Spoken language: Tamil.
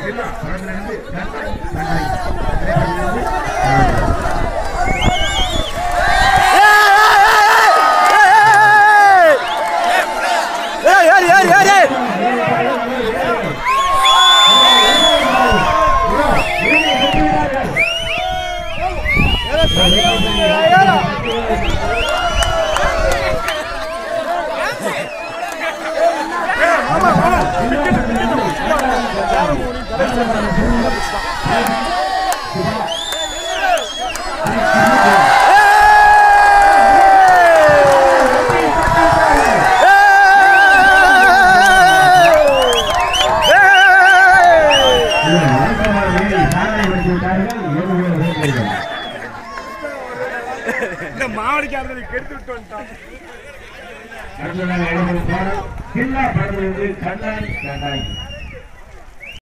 ஜில்லா படத்திலிருந்து கண்டாய் கண்டாய் திரைப்படத்திலிருந்து இவர் வழக்கமான வேலை சாதனை படுத்தி விட்டார்கள் ஏழு பேர் சேர்ந்தீர்கள். இந்த மாவடிக்காரனை கெடுத்து விட்டு வந்துட்டான் அடுத்ததாக இடம்பெறும் பாடல் ஜில்லா படத்திலிருந்து கண்டாய் கண்டாய்